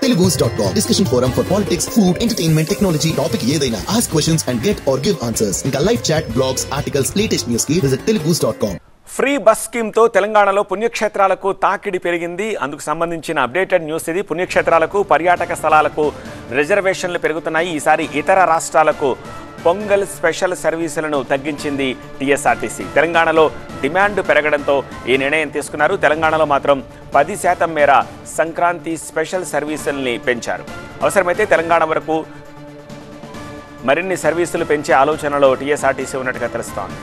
తెలుగుస్.com discussion forum for politics, food, entertainment, technology, topic ఏదైనా ask questions and get or give answers. ఇంకా live chat, blogs, articles, latest news కి visit తెలుగుస్.com. Free bus స్కీమ్తో తెలంగాణలో పుణ్యక్షేత్రాలకు తాకిడి పెరిగింది అందుకు సంబంధించిన అప్డేటెడ్ న్యూస్ ఇది పుణ్యక్షేత్రాలకు పర్యాటక స్థలాలకు రిజర్వేషన్లు పెరుగుతున్నాయి ఈసారి ఇతర రాష్ట్రాలకు పొంగల్ స్పెషల్ సర్వీసులను తగ్గించింది టీఎస్ఆర్టీసీ తెలంగాణలో డిమాండ్ పెరగడంతో ఈ నిర్ణయం తీసుకున్నారు తెలంగాణలో మాత్రం పది శాతం మేర సంక్రాంతి స్పెషల్ సర్వీసుల్ని పెంచారు అవసరమైతే తెలంగాణ వరకు మరిన్ని సర్వీసులు పెంచే ఆలోచనలో టీఎస్ఆర్టీసీ ఉన్నట్టుగా తెలుస్తోంది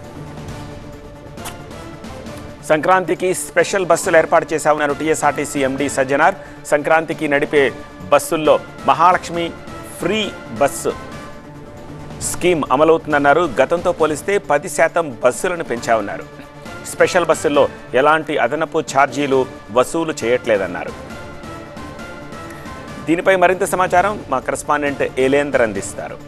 సంక్రాంతికి స్పెషల్ బస్సులు ఏర్పాటు చేశామన్నారు టీఎస్ఆర్టీసీ ఎండీ సజ్జనార్ సంక్రాంతికి నడిపే బస్సుల్లో మహాలక్ష్మి ఫ్రీ బస్సు స్కీమ్ అమలవుతుందన్నారు గతంతో పోలిస్తే పది శాతం బస్సులను పెంచామన్నారు స్పెషల్ బస్సుల్లో ఎలాంటి అదనపు ఛార్జీలు వసూలు చేయట్లేదన్నారు దీనిపై మరింత సమాచారం మా కరెస్పాండెంట్ ఏలేందర్ అందిస్తారు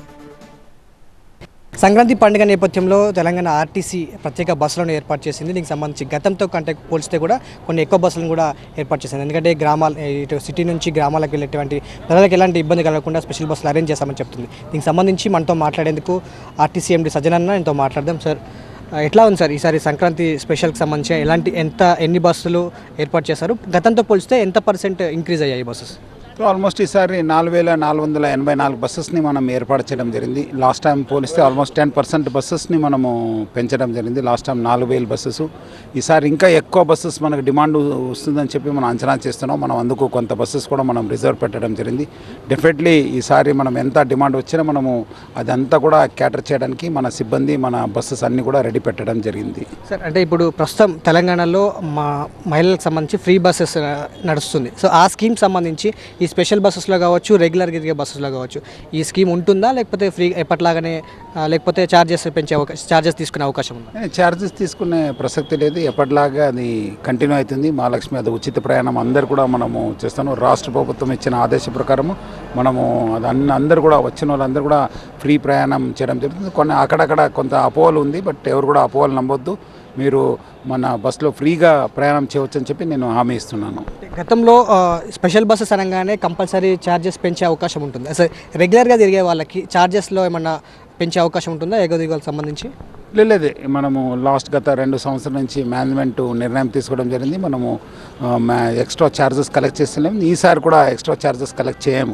సంక్రాంతి పండుగ నేపథ్యంలో తెలంగాణ ఆర్టీసీ ప్రత్యేక బస్సులను ఏర్పాటు చేసింది దీనికి సంబంధించి గతంతో కంటే పోలిస్తే కూడా కొన్ని ఎక్కువ బస్సులను కూడా ఏర్పాటు చేసింది ఎందుకంటే గ్రామాల ఇటు సిటీ నుంచి గ్రామాలకు వెళ్ళేటువంటి ప్రజలకు ఎలాంటి ఇబ్బంది కలగకుండా స్పెషల్ బస్సులు అరేంజ్ చేస్తామని చెప్తుంది దీనికి సంబంధించి మనతో మాట్లాడేందుకు ఆర్టీసీ ఎండి సజ్జనన్న ఎంతో మాట్లాడదాం సార్ ఎట్లా ఉంది సార్ ఈసారి సంక్రాంతి స్పెషల్కి సంబంధించి ఎలాంటి ఎంత ఎన్ని బస్సులు ఏర్పాటు చేశారు గతంతో పోలిస్తే ఎంత పర్సెంట్ ఇంక్రీజ్ అయ్యాయి బస్సెస్ సో ఆల్మోస్ట్ ఈసారి నాలుగు వేల నాలుగు వందల ఎనభై నాలుగు బస్సెస్ని మనం ఏర్పాటు చేయడం జరిగింది లాస్ట్ టైం పోలిస్తే ఆల్మోస్ట్ టెన్ పర్సెంట్ బస్సెస్ని మనము పెంచడం జరిగింది లాస్ట్ టైం నాలుగు వేల బస్సెస్ ఈసారి ఇంకా ఎక్కువ బస్సెస్ మనకు డిమాండ్ వస్తుందని చెప్పి మనం అంచనా చేస్తున్నాం మనం అందుకు కొంత బస్సెస్ కూడా మనం రిజర్వ్ పెట్టడం జరిగింది డెఫినెట్లీ ఈసారి మనం ఎంత డిమాండ్ వచ్చినా మనము అదంతా కూడా క్యాటర్ చేయడానికి మన సిబ్బంది మన బస్సెస్ అన్నీ కూడా రెడీ పెట్టడం జరిగింది సార్ అంటే ఇప్పుడు ప్రస్తుతం తెలంగాణలో మా మహిళలకు సంబంధించి ఫ్రీ బస్సెస్ ఆ, నడుస్తుంది సో ఆ స్కీమ్ సంబంధించి ఈ స్పెషల్ బస్సెస్లో కావచ్చు రెగ్యులర్గా తిరిగే బస్సెస్లో కావచ్చు ఈ స్కీమ్ ఉంటుందా లేకపోతే ఫ్రీ ఎప్పట్లాగానే ఆ, లేకపోతే ఛార్జెస్ పెంచే అవకాశం ఛార్జెస్ తీసుకునే అవకాశం ఉందా ఛార్జెస్ తీసుకునే ప్రసక్తి లేదు ఎప్పటిలాగా అది కంటిన్యూ అవుతుంది మహాలక్ష్మి అది ఉచిత ప్రయాణం అందరు కూడా మనము చేస్తాను రాష్ట్ర ప్రభుత్వం ఇచ్చిన ఆదేశ ప్రకారము మనము అది అన్ని అందరు కూడా వచ్చిన వాళ్ళందరూ కూడా ఫ్రీ ప్రయాణం చేయడం జరుగుతుంది కొన్ని అక్కడక్కడ కొంత అపోహలు ఉంది బట్ ఎవరు కూడా అపోహలు నమ్మొద్దు మీరు మన బస్సులో ఫ్రీగా ప్రయాణం చేయవచ్చు అని చెప్పి నేను హామీ ఇస్తున్నాను గతంలో ఆ, స్పెషల్ బస్సెస్ అనగానే కంపల్సరీ ఛార్జెస్ పెంచే అవకాశం ఉంటుంది అసలు రెగ్యులర్గా తిరిగే వాళ్ళకి ఛార్జెస్లో ఏమన్నా పెంచే అవకాశం ఉంటుందా ఎగదిగోలకు సంబంధించి లే- లేదు మనము లాస్ట్ గత రెండు సంవత్సరాల నుంచి మేనేజ్మెంట్ నిర్ణయం తీసుకోవడం జరిగింది మనము ఆ, మా- ఎక్స్ట్రా ఛార్జెస్ కలెక్ట్ చేస్తున్నాము ఈసారి కూడా ఎక్స్ట్రా ఛార్జెస్ కలెక్ట్ చేయము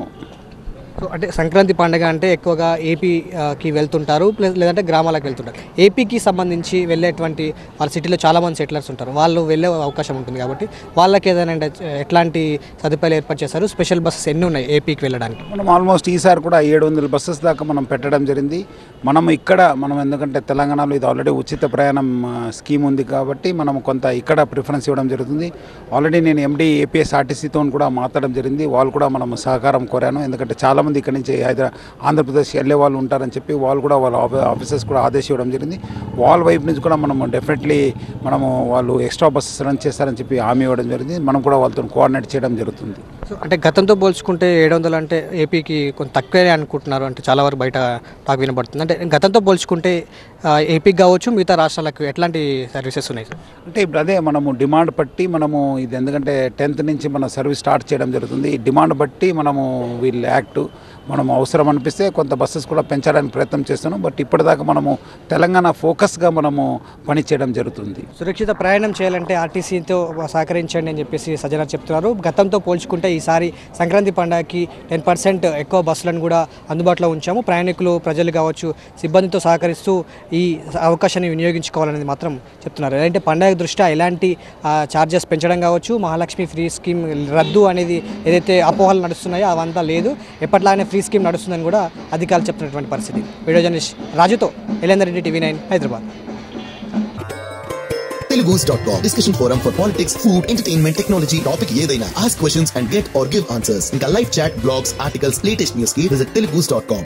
సో అంటే సంక్రాంతి పండుగ అంటే ఎక్కువగా ఏపీకి వెళ్తుంటారు ప్లస్ లేదంటే గ్రామాలకు వెళ్తుంటారు ఏపీకి సంబంధించి వెళ్ళేటువంటి వాళ్ళ సిటీలో చాలా మంది సెటిలర్స్ ఉంటారు వాళ్ళు వెళ్ళే అవకాశం ఉంటుంది కాబట్టి వాళ్ళకి ఏదైనా అంటే ఎట్లాంటి సదుపాయాలు ఏర్పాటు చేశారు స్పెషల్ బస్సెస్ ఎన్ని ఉన్నాయి ఏపీకి వెళ్ళడానికి మనం ఆల్మోస్ట్ ఈసారి కూడా ఏడు వందల బస్సెస్ దాకా మనం పెట్టడం జరిగింది మనం ఇక్కడ మనం ఎందుకంటే తెలంగాణలో ఇది ఆల్రెడీ ఉచిత ప్రయాణం ఆ, స్కీమ్ ఉంది కాబట్టి మనం కొంత ఇక్కడ ప్రిఫరెన్స్ ఇవ్వడం జరుగుతుంది ఆల్రెడీ నేను ఎండి ఏపీఎస్ ఆర్టీసీతో కూడా మాట్లాడడం జరిగింది వాళ్ళు కూడా మనం సహకారం కోరాను ఎందుకంటే చాలామంది ఇక్కడ నుంచి హైదరా ఆంధ్రప్రదేశ్ వెళ్ళే వాళ్ళు ఉంటారని చెప్పి వాళ్ళు కూడా వాళ్ళ ఆఫీ- ఆఫీసర్స్ కూడా ఆదేశం ఇవ్వడం జరిగింది వాళ్ళ వైపు నుంచి కూడా మనం డెఫినెట్లీ మనము వాళ్ళు ఎక్స్ట్రా బస్సెస్ రన్ చేస్తారని చెప్పి హామీ ఇవ్వడం జరిగింది మనం కూడా వాళ్ళతో కోఆర్డినేట్ చేయడం జరుగుతుంది సో అంటే గతంతో పోల్చుకుంటే ఏడు వందలు అంటే ఏపీకి కొంత తక్కువే అనుకుంటున్నారు అంటే చాలా వరకు బయట టాక్ వినబడుతుంది అంటే గతంతో పోల్చుకుంటే ఆ, ఏపీకి కావచ్చు మిగతా రాష్ట్రాలకు ఎట్లాంటి సర్వీసెస్ ఉన్నాయి సార్ అంటే ఇప్పుడు అదే మనము డిమాండ్ బట్టి మనము ఇది ఎందుకంటే టెన్త్ నుంచి మన సర్వీస్ స్టార్ట్ చేయడం జరుగుతుంది ఈ డిమాండ్ బట్టి మనము వీళ్ళు యాక్ట్ మనం అవసరం అనిపిస్తే కొంత బస్సెస్ కూడా పెంచడానికి ప్రయత్నం చేస్తున్నాం బట్ ఇప్పటిదాకా మనము తెలంగాణ ఫోకస్గా మనము పని చేయడం జరుగుతుంది సురక్షిత ప్రయాణం చేయాలంటే ఆర్టీసీతో సహకరించండి అని చెప్పేసి సజ్జన చెప్తున్నారు గతంతో పోల్చుకుంటే ఈసారి సంక్రాంతి పండుగకి టెన్ పర్సెంట్ ఎక్కువ బస్సులను కూడా అందుబాటులో ఉంచాము ప్రయాణికులు ప్రజలు కావచ్చు సిబ్బందితో సహకరిస్తూ ఈ అవకాశాన్ని వినియోగించుకోవాలనేది మాత్రం చెప్తున్నారు అంటే పండుగ దృష్ట్యా ఎలాంటి ఛార్జెస్ పెంచడం కావచ్చు మహాలక్ష్మి ఫ్రీ స్కీమ్ రద్దు అనేది ఏదైతే అపోహలు నడుస్తున్నాయో అవంతా లేదు ఎప్పట్లానే ఫ్రీ స్కీమ్ నడుస్తుందని కూడా అధికారులు చెప్తున్నటువంటి పరిస్థితి వీడియో జర్నలిస్ట్ రాజుతో ఎలేందర్ రెడ్డి టీవీ నైన్ హైదరాబాద్ తెలుగుస్.com discussion forum for politics, food, entertainment, technology, topic ఏదైనా ask questions and get or give answers. ఇంకా live chat, blogs, articles, latest news కి visit తెలుగుస్.com.